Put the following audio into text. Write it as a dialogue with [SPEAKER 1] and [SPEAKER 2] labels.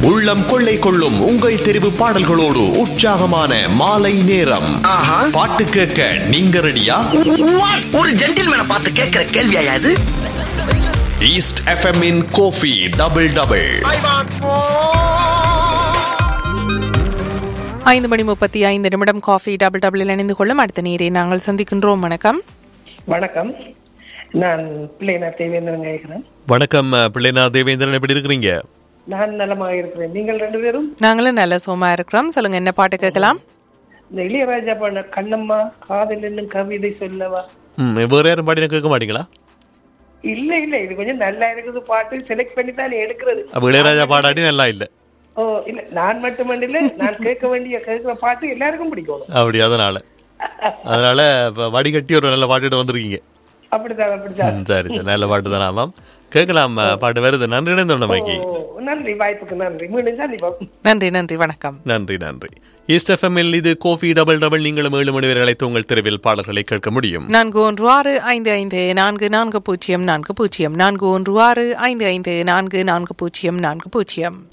[SPEAKER 1] உள்ளம் கொள்ளை கொள்ளும் உங்கள் தெரிவு பாடல்களோடு உற்சாகமான மாலை நேரம்
[SPEAKER 2] ஆஹா.
[SPEAKER 1] பாட்டு கேட்க நீங்க ரெடியா
[SPEAKER 2] ஒரு ஜென்டில்மேனை பார்த்து கேட்கிற கேள்வியா இது
[SPEAKER 1] east FM in coffee double double
[SPEAKER 3] ஐந்து மணி முப்பத்தி ஐந்து நிமிடம் காஃபி டபுள் டபுள் இணைந்து கொள்ளும் அடுத்த நீரை நாங்கள் சந்திக்கின்றோம் வணக்கம்
[SPEAKER 4] வணக்கம் நான் பிள்ளைனா தேவேந்திரன் கேட்கிறேன்
[SPEAKER 1] வணக்கம் பிள்ளைனா தேவேந்திரன் எப்படி இருக்கிறீங்க
[SPEAKER 4] நான் நலமாக இருக்கிறேன் நீங்கள் ரெண்டு பேரும்
[SPEAKER 3] நாங்களும் நல்ல சோமா இருக்கிறோம் சொல்லுங்க என்ன பாட்டு கேட்கலாம்
[SPEAKER 4] இந்த இளையராஜா பாடின கண்ணம்மா காதல் என்னும் கவிதை சொல்லவா
[SPEAKER 1] ம் வேற யாரும் பாடின கேட்க மாட்டீங்களா
[SPEAKER 4] இல்ல இல்ல இது கொஞ்சம் நல்லா இருக்குது பாட்டு செலக்ட் பண்ணி தான் எடுக்கிறது
[SPEAKER 1] அப்ப இளையராஜா பாடாட்டி நல்லா இல்ல
[SPEAKER 4] ஓ இல்ல நான் மட்டுமல்ல இல்ல நான் கேட்க வேண்டிய கேட்கிற பாட்டு எல்லாருக்கும் பிடிக்கும்
[SPEAKER 1] அப்படி அதனால அதனால இப்ப வடிகட்டி ஒரு நல்ல பாட்டுட்டு வந்திருக்கீங்க
[SPEAKER 4] அப்படிதான் அப்படிதான்
[SPEAKER 1] ம், சரி சரி நல்ல பாட்டு தானே ஆமாம் கேட்கலாம் பாட்டு வருது நன்றி இணைந்தோண்டமைக்கு
[SPEAKER 4] ஓ நன்றி வாய்ப்புக்கு நன்றி மீண்டும் சந்திப்போம்
[SPEAKER 3] நன்றி நன்றி வணக்கம்
[SPEAKER 1] நன்றி நன்றி ஈஸ்ட் எஃப்எம்எல் இது கோஃபி டபுள் டபுள் நீங்களும் ஏழு மணி வரை அழைத்து உங்கள் தெருவில் பாடல்களை கேட்க முடியும்
[SPEAKER 3] நான்கு ஒன்று ஆறு ஐந்து ஐந்து நான்கு நான்கு பூஜ்ஜியம் நான்கு பூஜ்ஜியம் நான்கு ஒன்று ஆறு ஐந்து ஐந்து நான்கு நான்கு பூஜ்ஜியம் நான்கு பூஜ்ஜியம்